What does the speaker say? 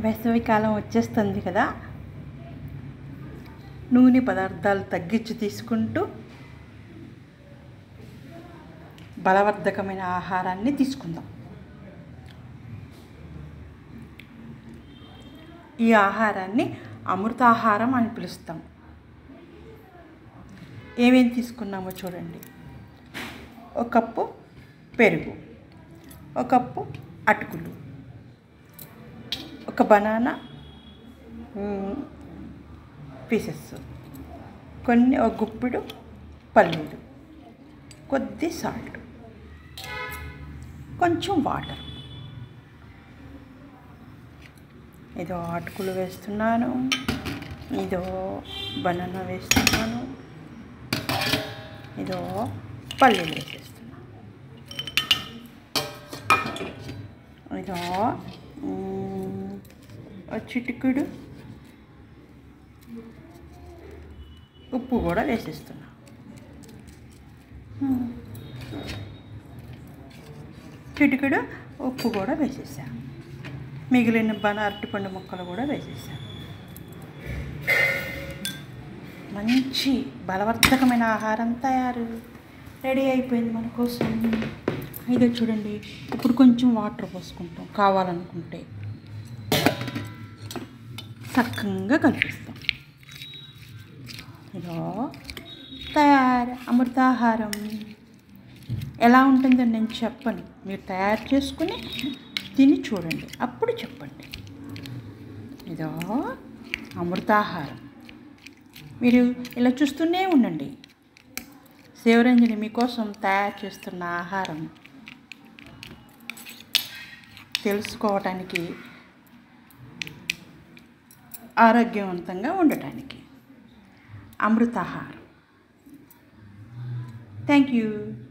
వేసవికాలం వచ్చేస్తుంది కదా నూనె పదార్థాలు తగ్గించి తీసుకుంటూ బలవర్ధకమైన ఆహారాన్ని తీసుకుందాం ఈ ఆహారాన్ని అమృతాహారం అని పిలుస్తాం ఏమేం తీసుకున్నామో చూడండి ఒక కప్పు పెరుగు ఒక కప్పు అటుకులు ఒక బనానా పీసెస్ కొన్ని ఒక గుప్పిడు పల్లీలు కొద్ది సాల్ట్ కొంచెం వాటర్ ఇదో అటుకులు వేస్తున్నాను ఇదో బనానా వేస్తున్నాను ఇదో పల్లీలు వేసేస్తున్నా ఇదో మ్, ఒక చిటికుడు ఉప్పు కూడా వేసేస్తున్నా మ్. చిటికెడు ఉప్పు కూడా వేసేసా మిగిలిన బన అరటిపండు ముక్కలు కూడా వేసేసా మంచి బలవర్ధకమైన ఆహారం తయారు రెడీ అయిపోయింది మన కోసం ఇదో చూడండి ఇప్పుడు కొంచెం వాటర్ పోసుకుంటాం కావాలనుకుంటే చక్కగా కలిపిస్తాం ఇదో తయారు అమృతాహారం ఎలా ఉంటుందో నేను చెప్పను మీరు తయారు చేసుకుని తిని చూడండి అప్పుడు చెప్పండి ఇదో అమృతాహారం మీరు ఇలా చూస్తూనే ఉండండి శివరంజని మీకోసం తయారు చేస్తున్న ఆహారం తెలుసుకోవటానికి ఆరోగ్యవంతంగా ఉండటానికి అమృతాహారం థ్యాంక్ యూ